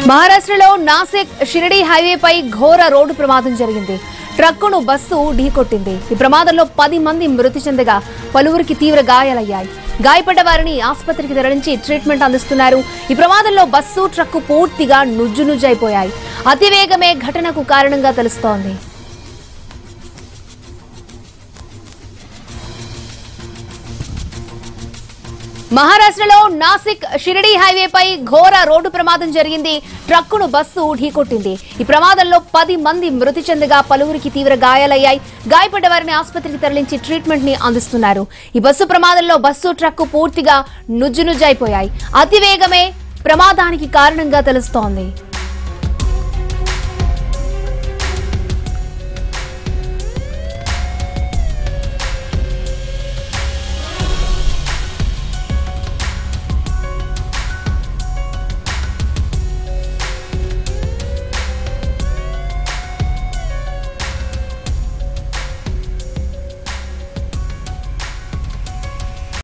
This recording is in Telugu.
మహారాష్ట్రలో నాసిక్ షిరిడి హైవేపై ఘోర రోడ్డు ప్రమాదం జరిగింది ట్రక్కును బస్సు ఢీకొట్టింది ఈ ప్రమాదంలో పది మంది మృతి చెందగా పలువురికి తీవ్ర గాయాలయ్యాయి గాయపడ్డ వారిని ఆసుపత్రికి తరలించి ట్రీట్మెంట్ అందిస్తున్నారు ఈ ప్రమాదంలో బస్సు ట్రక్కు పూర్తిగా నుజ్జు నుజ్జైపోయాయి అతివేగమే ఘటనకు కారణంగా తెలుస్తోంది మహారాష్ట్రలో నాసిక్ షిరిడి హైవేపై ఘోర రోడ్డు ప్రమాదం జరిగింది ట్రక్కును బస్సు ఢీకొట్టింది ఈ ప్రమాదంలో పది మంది మృతి చెందగా పలువురికి తీవ్ర గాయాలయ్యాయి గాయపడ్డ వారిని ఆసుపత్రికి తరలించి ట్రీట్మెంట్ ని అందిస్తున్నారు ఈ బస్సు ప్రమాదంలో బస్సు ట్రక్కు పూర్తిగా నుజ్జు నుజ్జైపోయాయి అతివేగమే ప్రమాదానికి కారణంగా తెలుస్తోంది